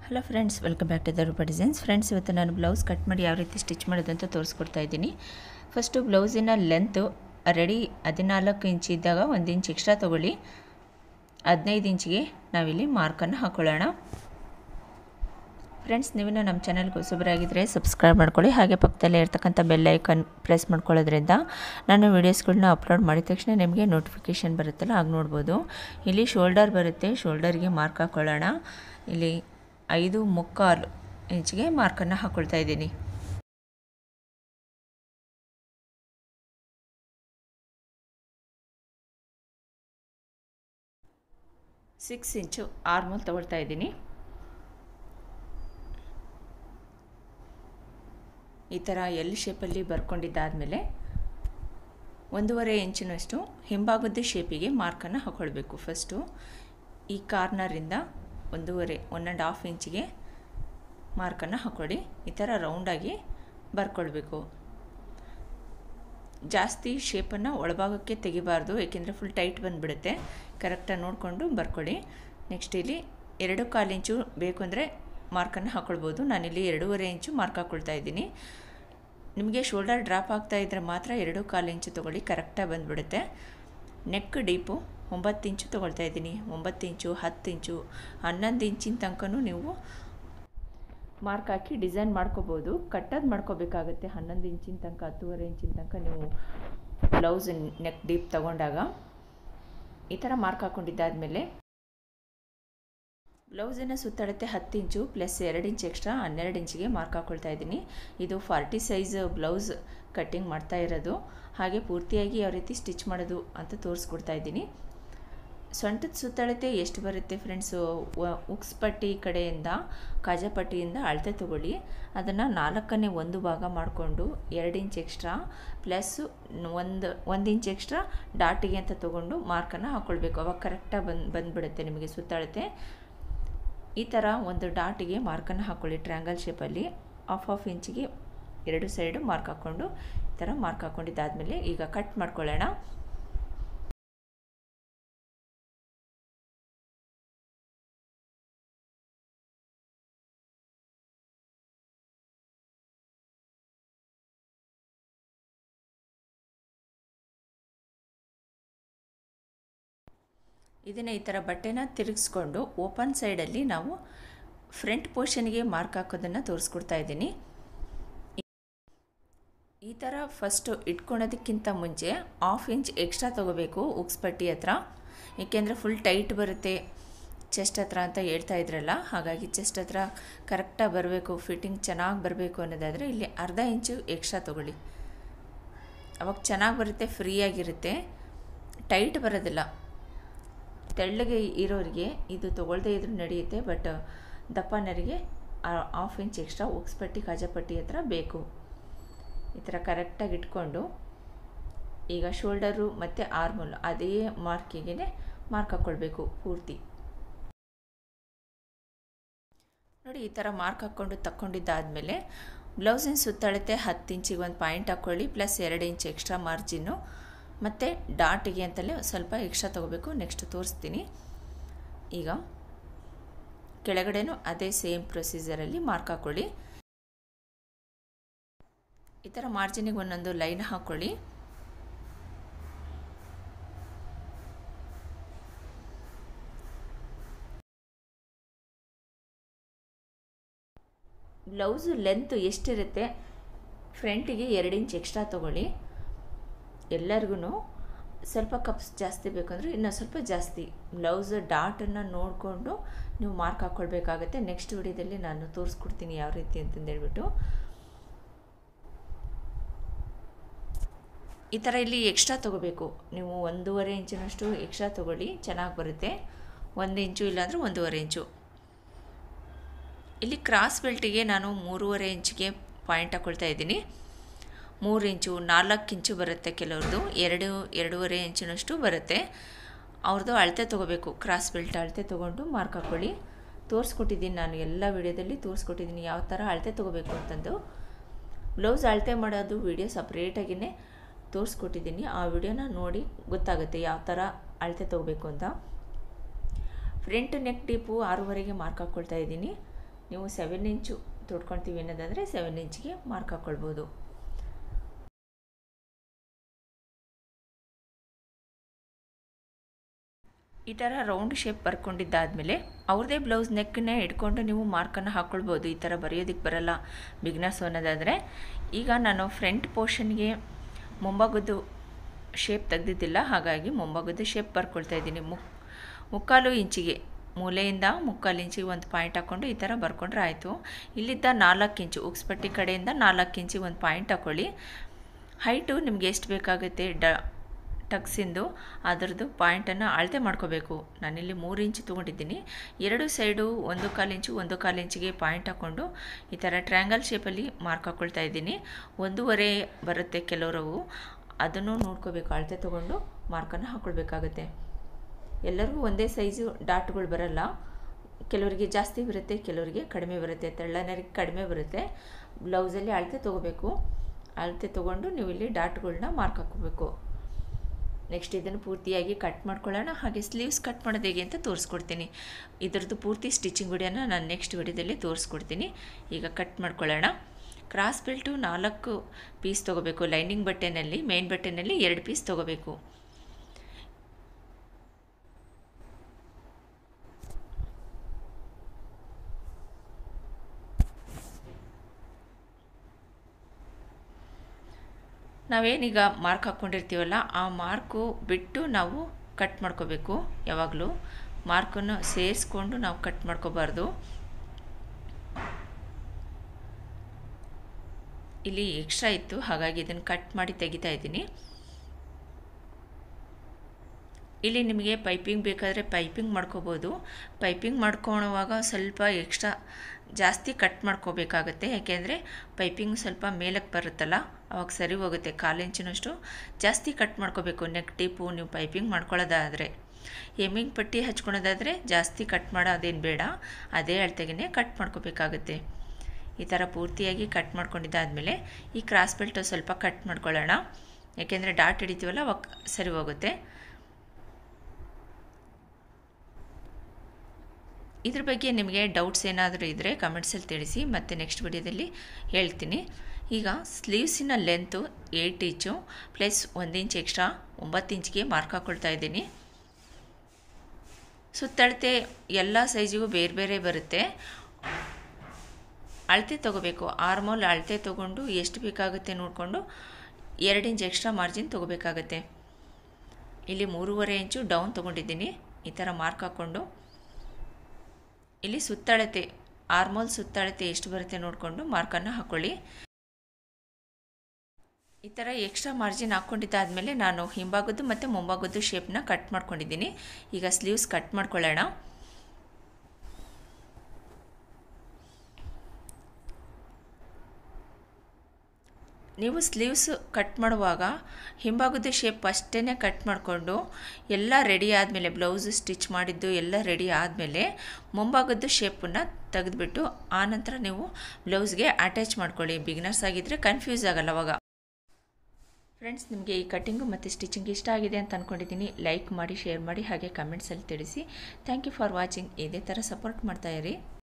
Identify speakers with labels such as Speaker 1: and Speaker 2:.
Speaker 1: hello friends welcome back to the Roopa designs friends ಇವತ್ತು ನಾನು blouse cut ಮಾಡಿ ಯಾವ ರೀತಿ ಸ್ಟಿಚ್ ಮಾಡೋದು ಅಂತ ತೋರಿಸ್ಕೊಡ್ತಾ ಇದ್ದೀನಿ ಫಸ್ಟು ಬ್ಲೌಸಿನ ಲೆಂತು ರೆಡಿ ಹದಿನಾಲ್ಕು ಇಂಚ್ ಇದ್ದಾಗ ಒಂದು ಇಂಚ್ ಎಕ್ಸ್ಟ್ರಾ ತೊಗೊಳ್ಳಿ ಹದಿನೈದು ಇಂಚಿಗೆ ನಾವಿಲ್ಲಿ ಮಾರ್ಕನ್ನು ಹಾಕೊಳ್ಳೋಣ ಫ್ರೆಂಡ್ಸ್ ನೀವಿನ್ನು ನಮ್ಮ ಚಾನಲ್ಗೆ ಹೊಸಬರಾಗಿದ್ದರೆ ಸಬ್ಸ್ಕ್ರೈಬ್ ಮಾಡ್ಕೊಳ್ಳಿ ಹಾಗೆ ಪಕ್ಕದಲ್ಲೇ ಇರ್ತಕ್ಕಂಥ ಬೆಲ್ ಐಕನ್ ಪ್ರೆಸ್ ಮಾಡ್ಕೊಳ್ಳೋದ್ರಿಂದ ನಾನು ವೀಡಿಯೋಸ್ಗಳನ್ನ ಅಪ್ಲೋಡ್ ಮಾಡಿದ ತಕ್ಷಣ ನಿಮಗೆ ನೋಟಿಫಿಕೇಷನ್ ಬರುತ್ತಲ್ಲ ಆಗ ನೋಡ್ಬೋದು ಇಲ್ಲಿ ಶೋಲ್ಡರ್ ಬರುತ್ತೆ ಶೋಲ್ಡರ್ಗೆ ಮಾರ್ಕ್ ಹಾಕ್ಕೊಳ್ಳೋಣ ಇಲ್ಲಿ ಐದು ಮುಕ್ಕಾಲು ಇಂಚಿಗೆ ಮಾರ್ಕನ್ನು ಹಾಕ್ಕೊಳ್ತಾ ಇದ್ದೀನಿ ಸಿಕ್ಸ್ ಇಂಚು ಆರ್ಮೂಲ್ ತಗೊಳ್ತಾ ಇದ್ದೀನಿ ಈ ಥರ ಎಲ್ ಶೇಪಲ್ಲಿ ಬರ್ಕೊಂಡಿದ್ದಾದಮೇಲೆ ಒಂದೂವರೆ ಇಂಚಿನಷ್ಟು ಹಿಂಭಾಗದ ಶೇಪಿಗೆ ಮಾರ್ಕನ್ನು ಹಾಕ್ಕೊಳ್ಬೇಕು ಫಸ್ಟು ಈ ಕಾರ್ನರಿಂದ ಒಂದೂವರೆ ಒನ್ ಆ್ಯಂಡ್ ಹಾಫ್ ಇಂಚಿಗೆ ಮಾರ್ಕನ್ನು ಹಾಕ್ಕೊಳ್ಳಿ ಈ ಥರ ರೌಂಡಾಗಿ ಬರ್ಕೊಳ್ಬೇಕು ಜಾಸ್ತಿ ಶೇಪನ್ನು ಒಳಭಾಗಕ್ಕೆ ತೆಗಿಬಾರ್ದು ಏಕೆಂದರೆ ಫುಲ್ ಟೈಟ್ ಬಂದುಬಿಡುತ್ತೆ ಕರೆಕ್ಟಾಗಿ ನೋಡಿಕೊಂಡು ಬರ್ಕೊಳ್ಳಿ ನೆಕ್ಸ್ಟ್ ಇಲ್ಲಿ ಎರಡು ಕಾಲು ಇಂಚು ಬೇಕು ಅಂದರೆ ಮಾರ್ಕನ್ನು ಹಾಕ್ಕೊಳ್ಬೋದು ನಾನಿಲ್ಲಿ ಎರಡೂವರೆ ಇಂಚು ಮಾರ್ಕ್ ಹಾಕ್ಕೊಳ್ತಾ ಇದ್ದೀನಿ ನಿಮಗೆ ಶೋಲ್ಡರ್ ಡ್ರಾಪ್ ಆಗ್ತಾ ಇದ್ದರೆ ಮಾತ್ರ ಎರಡು ಕಾಲು ಇಂಚು ತೊಗೊಳ್ಳಿ ಕರೆಕ್ಟಾಗಿ ಬಂದುಬಿಡುತ್ತೆ ನೆಕ್ ಡೀಪು ಒಂಬತ್ತು ಇಂಚು ತೊಗೊಳ್ತಾ ಇದ್ದೀನಿ ಒಂಬತ್ತು ಇಂಚು ಹತ್ತು ಇಂಚು ಹನ್ನೊಂದು ಇಂಚಿನ ತನಕನೂ ನೀವು ಮಾರ್ಕ್ ಹಾಕಿ ಡಿಸೈನ್ ಮಾಡ್ಕೋಬೋದು ಕಟ್ಟೋದು ಮಾಡ್ಕೋಬೇಕಾಗತ್ತೆ ಹನ್ನೊಂದು ಇಂಚಿನ ತನಕ ಹತ್ತುವರೆ ಇಂಚಿನ ತನಕ ನೀವು ಬ್ಲೌಸ್ ನೆಕ್ ಡೀಪ್ ತಗೊಂಡಾಗ ಈ ಥರ ಮಾರ್ಕ್ ಹಾಕ್ಕೊಂಡಿದ್ದಾದಮೇಲೆ ಬ್ಲೌಸಿನ ಸುತ್ತಳತೆ ಹತ್ತು ಇಂಚು ಪ್ಲಸ್ ಎರಡು ಇಂಚ್ ಎಕ್ಸ್ಟ್ರಾ ಹನ್ನೆರಡು ಇಂಚಿಗೆ ಮಾರ್ಕ್ ಹಾಕ್ಕೊಳ್ತಾ ಇದ್ದೀನಿ ಇದು ಫಾರ್ಟಿ ಸೈಜ್ ಬ್ಲೌಸ್ ಕಟ್ಟಿಂಗ್ ಮಾಡ್ತಾ ಇರೋದು ಹಾಗೆ ಪೂರ್ತಿಯಾಗಿ ಯಾವ ರೀತಿ ಸ್ಟಿಚ್ ಮಾಡೋದು ಅಂತ ತೋರಿಸ್ಕೊಡ್ತಾ ಇದ್ದೀನಿ ಸೊಂಟದ ಸುತ್ತಳತೆ ಎಷ್ಟು ಬರುತ್ತೆ ಫ್ರೆಂಡ್ಸು ಉಕ್ಸ್ ಪಟ್ಟಿ ಕಡೆಯಿಂದ ಕಾಜಾಪಟ್ಟಿಯಿಂದ ಅಳತೆ ತೊಗೊಳ್ಳಿ ಅದನ್ನು ನಾಲ್ಕನೇ ಒಂದು ಭಾಗ ಮಾಡಿಕೊಂಡು ಎರಡು ಇಂಚ್ ಎಕ್ಸ್ಟ್ರಾ ಪ್ಲಸ್ ಒಂದು ಒಂದು ಇಂಚ್ ಎಕ್ಸ್ಟ್ರಾ ಡಾಟಿಗೆ ಅಂತ ತೊಗೊಂಡು ಮಾರ್ಕನ್ನು ಹಾಕ್ಕೊಳ್ಬೇಕು ಅವಾಗ ಕರೆಕ್ಟಾಗಿ ಬಂದು ಬಂದುಬಿಡುತ್ತೆ ನಿಮಗೆ ಸುತ್ತಳತೆ ಈ ಥರ ಒಂದು ಡಾಟಿಗೆ ಮಾರ್ಕನ್ನು ಹಾಕ್ಕೊಳ್ಳಿ ಟ್ರ್ಯಾಂಗಲ್ ಶೇಪಲ್ಲಿ ಆಫ್ ಆಫ್ ಇಂಚಿಗೆ ಎರಡು ಸೈಡು ಮಾರ್ಕ್ ಹಾಕ್ಕೊಂಡು ಈ ಥರ ಮಾರ್ಕ್ ಹಾಕ್ಕೊಂಡಿದ್ದಾದಮೇಲೆ ಈಗ ಕಟ್ ಮಾಡ್ಕೊಳ್ಳೋಣ ಇದನ್ನು ಈ ಥರ ಬಟ್ಟೆನ ತಿರುಗಿಸ್ಕೊಂಡು ಓಪನ್ ಸೈಡಲ್ಲಿ ನಾವು ಫ್ರಂಟ್ ಪೋರ್ಷನ್ಗೆ ಮಾರ್ಕ್ ಹಾಕೋದನ್ನು ತೋರಿಸ್ಕೊಡ್ತಾ ಇದ್ದೀನಿ ಈ ಥರ ಫಸ್ಟು ಇಟ್ಕೊಳೋದಕ್ಕಿಂತ ಮುಂಚೆ ಹಾಫ್ ಇಂಚ್ ಎಕ್ಸ್ಟ್ರಾ ತೊಗೋಬೇಕು ಉಕ್ಸ್ ಪಟ್ಟಿ ಹತ್ರ ಏಕೆಂದರೆ ಫುಲ್ ಟೈಟ್ ಬರುತ್ತೆ ಚೆಸ್ಟ್ ಹತ್ರ ಅಂತ ಹೇಳ್ತಾ ಇದ್ರಲ್ಲ ಹಾಗಾಗಿ ಚೆಸ್ಟ್ ಹತ್ರ ಕರೆಕ್ಟಾಗಿ ಬರಬೇಕು ಫಿಟ್ಟಿಂಗ್ ಚೆನ್ನಾಗಿ ಬರಬೇಕು ಅನ್ನೋದಾದರೆ ಇಲ್ಲಿ ಅರ್ಧ ಇಂಚು ಎಕ್ಸ್ಟ್ರಾ ತೊಗೊಳ್ಳಿ ಅವಾಗ ಚೆನ್ನಾಗಿ ಬರುತ್ತೆ ಫ್ರೀಯಾಗಿರುತ್ತೆ ಟೈಟ್ ಬರೋದಿಲ್ಲ ತೆಳ್ಳಗೆ ಇರೋರಿಗೆ ಇದು ತೊಗೊಳ್ದೇ ಇದ್ರೂ ನಡೆಯುತ್ತೆ ಬಟ್ ದಪ್ಪನರಿಗೆ ಹಾಫ್ ಇಂಚ್ ಎಕ್ಸ್ಟ್ರಾ ಉಕ್ಸ್ಪಟ್ಟಿ ಕಾಜಾಪಟ್ಟಿ ಹತ್ರ ಬೇಕು ಈ ಥರ ಕರೆಕ್ಟಾಗಿ ಇಟ್ಕೊಂಡು ಈಗ ಶೋಲ್ಡರು ಮತ್ತು ಆರ್ಮುಲ್ ಅದೇ ಮಾರ್ಕಿಗೆ ಮಾರ್ಕ್ ಹಾಕ್ಕೊಳ್ಬೇಕು ಪೂರ್ತಿ ನೋಡಿ ಈ ಥರ ಮಾರ್ಕ್ ಹಾಕ್ಕೊಂಡು ತಕ್ಕೊಂಡಿದ್ದಾದಮೇಲೆ ಬ್ಲೌಸಿನ ಸುತ್ತಳತೆ ಹತ್ತು ಇಂಚಿಗೆ ಒಂದು ಪಾಯಿಂಟ್ ಹಾಕ್ಕೊಳ್ಳಿ ಪ್ಲಸ್ ಎರಡು ಇಂಚ್ ಎಕ್ಸ್ಟ್ರಾ ಮಾರ್ಜಿನ್ನು ಮತ್ತು ಡಾಟಿಗೆ ಅಂತಲೇ ಸ್ವಲ್ಪ ಎಕ್ಸ್ಟ್ರಾ ತೊಗೋಬೇಕು ನೆಕ್ಸ್ಟ್ ತೋರಿಸ್ತೀನಿ ಈಗ ಕೆಳಗಡೆನೂ ಅದೇ ಸೇಮ್ ಪ್ರೊಸೀಜರಲ್ಲಿ ಮಾರ್ಕ್ ಹಾಕ್ಕೊಳ್ಳಿ ಈ ಥರ ಮಾರ್ಜಿನಿಗೆ ಒಂದೊಂದು ಲೈನ್ ಹಾಕ್ಕೊಳ್ಳಿ ಬ್ಲೌಸು ಲೆಂತ್ ಎಷ್ಟಿರುತ್ತೆ ಫ್ರಂಟಿಗೆ ಎರಡು ಇಂಚ್ ಎಕ್ಸ್ಟ್ರಾ ತೊಗೊಳ್ಳಿ ಎಲ್ಲರಿಗೂ ಸ್ವಲ್ಪ ಕಪ್ಸ್ ಜಾಸ್ತಿ ಬೇಕಂದರೆ ಇನ್ನೂ ಸ್ವಲ್ಪ ಜಾಸ್ತಿ ಬ್ಲೌಸ್ ಡಾಟನ್ನು ನೋಡಿಕೊಂಡು ನೀವು ಮಾರ್ಕ್ ಹಾಕ್ಕೊಳ್ಬೇಕಾಗತ್ತೆ ನೆಕ್ಸ್ಟ್ ವಿಡಿಯೋದಲ್ಲಿ ನಾನು ತೋರಿಸ್ಕೊಡ್ತೀನಿ ಯಾವ ರೀತಿ ಅಂತಂದೇಳ್ಬಿಟ್ಟು ಈ ಥರ ಇಲ್ಲಿ ಎಕ್ಸ್ಟ್ರಾ ತೊಗೋಬೇಕು ನೀವು ಒಂದೂವರೆ ಇಂಚಿನಷ್ಟು ಎಕ್ಸ್ಟ್ರಾ ತೊಗೊಳ್ಳಿ ಚೆನ್ನಾಗಿ ಬರುತ್ತೆ ಒಂದು ಇಂಚು ಇಲ್ಲಾಂದರೆ ಒಂದೂವರೆ ಇಂಚು ಇಲ್ಲಿ ಕ್ರಾಸ್ ಬೆಲ್ಟಿಗೆ ನಾನು ಮೂರುವರೆ ಇಂಚಿಗೆ ಪಾಯಿಂಟ್ ಹಾಕ್ಕೊಳ್ತಾ ಇದ್ದೀನಿ ಮೂರು ಇಂಚು ನಾಲ್ಕು ಇಂಚು ಬರುತ್ತೆ ಕೆಲವ್ರದ್ದು ಎರಡು ಎರಡೂವರೆ ಇಂಚಿನಷ್ಟು ಬರುತ್ತೆ ಅವ್ರದ್ದು ಅಳತೆ ತೊಗೋಬೇಕು ಕ್ರಾಸ್ ಬೆಲ್ಟ್ ಅಳತೆ ತೊಗೊಂಡು ಮಾರ್ಕ್ ಹಾಕ್ಕೊಳ್ಳಿ ತೋರಿಸ್ಕೊಟ್ಟಿದ್ದೀನಿ ನಾನು ಎಲ್ಲ ವಿಡಿಯೋದಲ್ಲಿ ತೋರಿಸ್ಕೊಟ್ಟಿದ್ದೀನಿ ಯಾವ ಥರ ಅಳತೆ ತೊಗೋಬೇಕು ಅಂತಂದು ಬ್ಲೌಸ್ ಅಳತೆ ಮಾಡೋದು ವಿಡಿಯೋ ಸಪ್ರೇಟಾಗಿಯೇ ತೋರಿಸ್ಕೊಟ್ಟಿದ್ದೀನಿ ಆ ವಿಡಿಯೋನ ನೋಡಿ ಗೊತ್ತಾಗುತ್ತೆ ಯಾವ ಥರ ಅಳತೆ ತೊಗೋಬೇಕು ಅಂತ ಫ್ರಂಟ್ ನೆಕ್ ಡೀಪು ಆರೂವರೆಗೆ ಮಾರ್ಕ್ ಹಾಕ್ಕೊಳ್ತಾ ಇದ್ದೀನಿ ನೀವು ಸೆವೆನ್ ಇಂಚು ತೊಡ್ಕೊಳ್ತೀವಿ ಅನ್ನೋದಾದರೆ ಸೆವೆನ್ ಇಂಚಿಗೆ ಮಾರ್ಕ್ ಹಾಕ್ಕೊಳ್ಬೋದು ಈ ಥರ ರೌಂಡ್ ಶೇಪ್ ಬರ್ಕೊಂಡಿದ್ದಾದಮೇಲೆ ಅವ್ರದ್ದೇ ಬ್ಲೌಸ್ ನೆಕ್ಕನ್ನೇ ಇಟ್ಕೊಂಡು ನೀವು ಮಾರ್ಕನ್ನು ಹಾಕ್ಕೊಳ್ಬೋದು ಈ ಥರ ಬರೆಯೋದಕ್ಕೆ ಬರಲ್ಲ ಬಿಗ್ನರ್ಸ್ ಅನ್ನೋದಾದರೆ ಈಗ ನಾನು ಫ್ರಂಟ್ ಪೋರ್ಷನ್ಗೆ ಮುಂಭಾಗದ್ದು ಶೇಪ್ ತೆಗ್ದಿದ್ದಿಲ್ಲ ಹಾಗಾಗಿ ಮುಂಭಾಗದ್ದು ಶೇಪ್ ಬರ್ಕೊಳ್ತಾ ಇದ್ದೀನಿ ಮುಕ್ ಮುಕ್ಕಾಲು ಇಂಚಿಗೆ ಮೂಲೆಯಿಂದ ಮುಕ್ಕಾಲು ಇಂಚಿಗೆ ಒಂದು ಪಾಯಿಂಟ್ ಹಾಕ್ಕೊಂಡು ಈ ಥರ ಬರ್ಕೊಂಡ್ರೆ ಆಯಿತು ಇಲ್ಲಿದ್ದ ನಾಲ್ಕು ಇಂಚು ಉಕ್ಸ್ಪಟ್ಟಿ ಕಡೆಯಿಂದ ನಾಲ್ಕು ಇಂಚಿಗೆ ಒಂದು ಪಾಯಿಂಟ್ ಹಾಕ್ಕೊಳ್ಳಿ ಹೈಟು ನಿಮ್ಗೆ ಎಷ್ಟು ಬೇಕಾಗುತ್ತೆ ಡ ಟಕ್ಸಿಂದು ಅದರದ್ದು ಪಾಯಿಂಟನ್ನು ಅಳತೆ ಮಾಡ್ಕೋಬೇಕು ನಾನಿಲ್ಲಿ ಮೂರು ಇಂಚು ತೊಗೊಂಡಿದ್ದೀನಿ ಎರಡು ಸೈಡು ಒಂದು ಕಾಲು ಇಂಚು ಒಂದು ಕಾಲು ಇಂಚಿಗೆ ಪಾಯಿಂಟ್ ಹಾಕ್ಕೊಂಡು ಈ ಥರ ಟ್ರ್ಯಾಂಗಲ್ ಶೇಪಲ್ಲಿ ಮಾರ್ಕ್ ಹಾಕ್ಕೊಳ್ತಾ ಇದ್ದೀನಿ ಒಂದೂವರೆ ಬರುತ್ತೆ ಕೆಲವರವು ಅದನ್ನು ನೋಡ್ಕೋಬೇಕು ಅಳತೆ ತೊಗೊಂಡು ಮಾರ್ಕನ್ನು ಹಾಕ್ಕೊಳ್ಬೇಕಾಗತ್ತೆ ಎಲ್ಲರಿಗೂ ಒಂದೇ ಸೈಜು ಡಾಟ್ಗಳು ಬರಲ್ಲ ಕೆಲವರಿಗೆ ಜಾಸ್ತಿ ಬರುತ್ತೆ ಕೆಲವರಿಗೆ ಕಡಿಮೆ ಬರುತ್ತೆ ತೆಳ್ಳನರಿಗೆ ಕಡಿಮೆ ಬರುತ್ತೆ ಬ್ಲೌಸಲ್ಲಿ ಅಳತೆ ತೊಗೋಬೇಕು ಅಳತೆ ತೊಗೊಂಡು ನೀವು ಇಲ್ಲಿ ಡಾಟ್ಗಳನ್ನ ಮಾರ್ಕ್ ಹಾಕ್ಕೋಬೇಕು ನೆಕ್ಸ್ಟ್ ಇದನ್ನು ಪೂರ್ತಿಯಾಗಿ ಕಟ್ ಮಾಡ್ಕೊಳ್ಳೋಣ ಹಾಗೆ ಸ್ಲೀವ್ಸ್ ಕಟ್ ಮಾಡೋದು ಹೇಗೆ ಅಂತ ತೋರಿಸ್ಕೊಡ್ತೀನಿ ಇದರದ್ದು ಪೂರ್ತಿ ಸ್ಟಿಚಿಂಗ್ ವಿಡಿಯೋನ ನಾನು ನೆಕ್ಸ್ಟ್ ವಿಡಿಯೋದಲ್ಲಿ ತೋರಿಸ್ಕೊಡ್ತೀನಿ ಈಗ ಕಟ್ ಮಾಡ್ಕೊಳ್ಳೋಣ ಕ್ರಾಸ್ ಬೆಲ್ಟು ನಾಲ್ಕು ಪೀಸ್ ತೊಗೋಬೇಕು ಲೈನಿಂಗ್ ಬಟ್ಟೆನಲ್ಲಿ ಮೇನ್ ಬಟ್ಟೆನಲ್ಲಿ ಎರಡು ಪೀಸ್ ತೊಗೋಬೇಕು ನಾವೇನೀಗ ಮಾರ್ಕ್ ಹಾಕ್ಕೊಂಡಿರ್ತೀವಲ್ಲ ಆ ಮಾರ್ಕು ಬಿಟ್ಟು ನಾವು ಕಟ್ ಮಾಡ್ಕೋಬೇಕು ಯಾವಾಗಲೂ ಮಾರ್ಕನ್ನು ಸೇರಿಸ್ಕೊಂಡು ನಾವು ಕಟ್ ಮಾಡ್ಕೋಬಾರ್ದು ಇಲ್ಲಿ ಎಕ್ಸ್ಟ್ರಾ ಇತ್ತು ಹಾಗಾಗಿ ಇದನ್ನು ಕಟ್ ಮಾಡಿ ತೆಗಿತಾ ಇದ್ದೀನಿ ಇಲ್ಲಿ ನಿಮಗೆ ಪೈಪಿಂಗ್ ಬೇಕಾದರೆ ಪೈಪಿಂಗ್ ಮಾಡ್ಕೋಬೋದು ಪೈಪಿಂಗ್ ಮಾಡ್ಕೊಳ್ಳುವಾಗ ಸ್ವಲ್ಪ ಎಕ್ಸ್ಟ್ರಾ ಜಾಸ್ತಿ ಕಟ್ ಮಾಡ್ಕೋಬೇಕಾಗತ್ತೆ ಯಾಕೆಂದರೆ ಪೈಪಿಂಗ್ ಸ್ವಲ್ಪ ಮೇಲಕ್ಕೆ ಬರುತ್ತಲ್ಲ ಅವಾಗ ಸರಿ ಹೋಗುತ್ತೆ ಕಾಲು ಇಂಚಿನಷ್ಟು ಜಾಸ್ತಿ ಕಟ್ ಮಾಡ್ಕೋಬೇಕು ನೆಕ್ ಟಿಪ್ಪು ನೀವು ಪೈಪಿಂಗ್ ಮಾಡ್ಕೊಳ್ಳೋದಾದರೆ ಎಮ್ಮಿಂಗ್ ಪಟ್ಟಿ ಹಚ್ಕೊಳೋದಾದರೆ ಜಾಸ್ತಿ ಕಟ್ ಮಾಡೋದೇನು ಬೇಡ ಅದೇ ಅಳತೆಗೆ ಕಟ್ ಮಾಡ್ಕೋಬೇಕಾಗುತ್ತೆ ಈ ಥರ ಪೂರ್ತಿಯಾಗಿ ಕಟ್ ಮಾಡ್ಕೊಂಡಿದ್ದಾದಮೇಲೆ ಈ ಕ್ರಾಸ್ ಬೆಲ್ಟು ಸ್ವಲ್ಪ ಕಟ್ ಮಾಡ್ಕೊಳ್ಳೋಣ ಯಾಕೆಂದರೆ ಡಾಟ್ ಹಿಡಿತೀವಲ್ಲ ಅವಾಗ ಸರಿ ಹೋಗುತ್ತೆ ಇದ್ರ ಬಗ್ಗೆ ನಿಮಗೆ ಡೌಟ್ಸ್ ಏನಾದರೂ ಇದ್ದರೆ ಕಮೆಂಟ್ಸಲ್ಲಿ ತಿಳಿಸಿ ಮತ್ತು ನೆಕ್ಸ್ಟ್ ವಿಡಿಯೋದಲ್ಲಿ ಹೇಳ್ತೀನಿ ಈಗ ಸ್ಲೀವ್ಸಿನ ಲೆಂತು ಏಯ್ಟ್ ಇಂಚು ಪ್ಲಸ್ ಒಂದು ಇಂಚ್ ಎಕ್ಸ್ಟ್ರಾ ಒಂಬತ್ತು ಇಂಚ್ಗೆ ಮಾರ್ಕ್ ಹಾಕ್ಕೊಳ್ತಾ ಇದ್ದೀನಿ ಸುತ್ತಳತೆ ಎಲ್ಲ ಸೈಜಿಗೂ ಬೇರೆ ಬೇರೆ ಬರುತ್ತೆ ಅಳತೆ ತೊಗೋಬೇಕು ಆರ್ಮೋಲ್ ಅಳತೆ ತೊಗೊಂಡು ಎಷ್ಟು ಬೇಕಾಗುತ್ತೆ ನೋಡಿಕೊಂಡು ಎರಡು ಇಂಚ್ ಎಕ್ಸ್ಟ್ರಾ ಮಾರ್ಜಿನ್ ತೊಗೋಬೇಕಾಗತ್ತೆ ಇಲ್ಲಿ ಮೂರುವರೆ ಇಂಚು ಡೌನ್ ತೊಗೊಂಡಿದ್ದೀನಿ ಈ ಥರ ಮಾರ್ಕ್ ಹಾಕ್ಕೊಂಡು ಇಲ್ಲಿ ಸುತ್ತಳತೆ ಆರ್ಮೋಲ್ ಸುತ್ತಳತೆ ಎಷ್ಟು ಬರುತ್ತೆ ನೋಡಿಕೊಂಡು ಮಾರ್ಕನ್ನು ಹಾಕ್ಕೊಳ್ಳಿ ಈ ಥರ ಎಕ್ಸ್ಟ್ರಾ ಮಾರ್ಜಿನ್ ಹಾಕ್ಕೊಂಡಿದ್ದಾದಮೇಲೆ ನಾನು ಹಿಂಭಾಗದ್ದು ಮತ್ತು ಮುಂಭಾಗದ್ದು ಶೇಪ್ನ ಕಟ್ ಮಾಡ್ಕೊಂಡಿದ್ದೀನಿ ಈಗ ಸ್ಲೀವ್ಸ್ ಕಟ್ ಮಾಡ್ಕೊಳ್ಳೋಣ ನೀವು ಸ್ಲೀವ್ಸ್ ಕಟ್ ಮಾಡುವಾಗ ಹಿಂಭಾಗದ ಶೇಪ್ ಅಷ್ಟೇ ಕಟ್ ಮಾಡಿಕೊಂಡು ಎಲ್ಲ ರೆಡಿ ಆದಮೇಲೆ ಬ್ಲೌಸು ಸ್ಟಿಚ್ ಮಾಡಿದ್ದು ಎಲ್ಲ ರೆಡಿ ಆದಮೇಲೆ ಮುಂಭಾಗದ್ದು ಶೇಪನ್ನು ತೆಗೆದುಬಿಟ್ಟು ಆನಂತರ ನೀವು ಬ್ಲೌಸ್ಗೆ ಅಟ್ಯಾಚ್ ಮಾಡ್ಕೊಳ್ಳಿ ಬಿಗ್ನರ್ಸ್ ಆಗಿದ್ದರೆ ಕನ್ಫ್ಯೂಸ್ ಆಗಲ್ಲ ಅವಾಗ ಫ್ರೆಂಡ್ಸ್ ನಿಮಗೆ ಈ ಕಟ್ಟಿಂಗು ಮತ್ತು ಸ್ಟಿಚಿಂಗ್ ಇಷ್ಟ ಆಗಿದೆ ಅಂತ ಅಂದ್ಕೊಂಡಿದ್ದೀನಿ ಲೈಕ್ ಮಾಡಿ ಶೇರ್ ಮಾಡಿ ಹಾಗೆ ಕಮೆಂಟ್ಸಲ್ಲಿ ತಿಳಿಸಿ ಥ್ಯಾಂಕ್ ಯು ಫಾರ್ ವಾಚಿಂಗ್ ಇದೇ ಥರ ಸಪೋರ್ಟ್ ಮಾಡ್ತಾಯಿರಿ